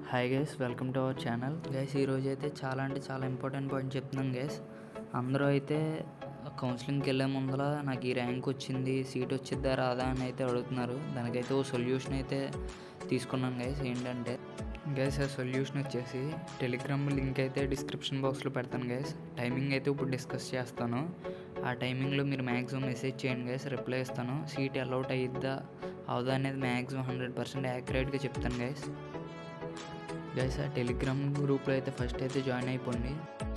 hi guys welcome to our channel guys ఈరోజు అయితే చాలా అంటే చాలా ఇంపార్టెంట్ పాయింట్ చెప్తున్నాను గైస్ అందరూ అయితే కౌన్సిలింగ్కి వెళ్ళే ముందర నాకు ఈ ర్యాంక్ వచ్చింది సీట్ వచ్చిద్దా రాదా అని అయితే అడుగుతున్నారు దానికైతే ఓ సొల్యూషన్ అయితే తీసుకున్నాను గైస్ ఏంటంటే గైస్ ఆ సొల్యూషన్ వచ్చేసి టెలిగ్రామ్ లింక్ అయితే డిస్క్రిప్షన్ బాక్స్లో పెడతాను గైస్ టైమింగ్ అయితే ఇప్పుడు డిస్కస్ చేస్తాను ఆ టైమింగ్లో మీరు మ్యాక్సిమం మెసేజ్ చేయండి గైస్ రిప్లై ఇస్తాను సీట్ అలౌట్ అయ్యిద్దా అవుదా అనేది మ్యాక్సిమం హండ్రెడ్ పర్సెంట్ యాక్యురేట్గా చెప్తాను గైస్ గైస్ ఆ టెలిగ్రామ్ గ్రూప్లో అయితే ఫస్ట్ అయితే జాయిన్ అయిపోండి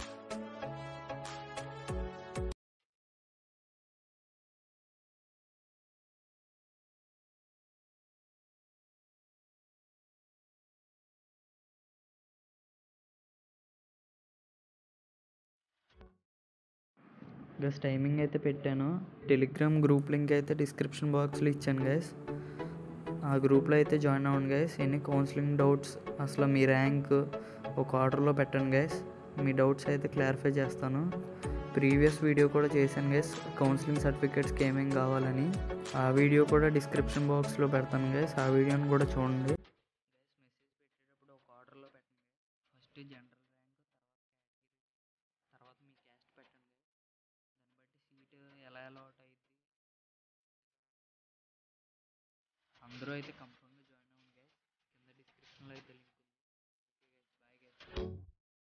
గైస్ టైమింగ్ అయితే పెట్టాను టెలిగ్రామ్ గ్రూప్ లింక్ అయితే డిస్క్రిప్షన్ బాక్స్లో ఇచ్చాను గైస్ ఆ గ్రూప్లో అయితే జాయిన్ అవ్వండి గైస్ ఎన్ని కౌన్సిలింగ్ డౌట్స్ అసలు మీ ర్యాంక్ ఒక ఆర్డర్లో పెట్టండి గైస్ మీ డౌట్స్ అయితే క్లారిఫై చేస్తాను ప్రీవియస్ వీడియో కూడా చేశాను గైస్ కౌన్సిలింగ్ సర్టిఫికేట్స్కి ఏమేమి కావాలని ఆ వీడియో కూడా డిస్క్రిప్షన్ బాక్స్లో పెడతాను గైస్ ఆ వీడియోని కూడా చూడండి మెసేజ్ పెట్టేటప్పుడు ఒక ఆర్డర్లో పెట్టండి ఫస్ట్ జనరల్ ర్యాంక్ తర్వాత తర్వాత మీ క్యాస్ట్ పెట్టండి దాన్ని బట్టి సీట్ ఎలా అలాట్ అయింది అందరూ అయితే కంపల్సరీ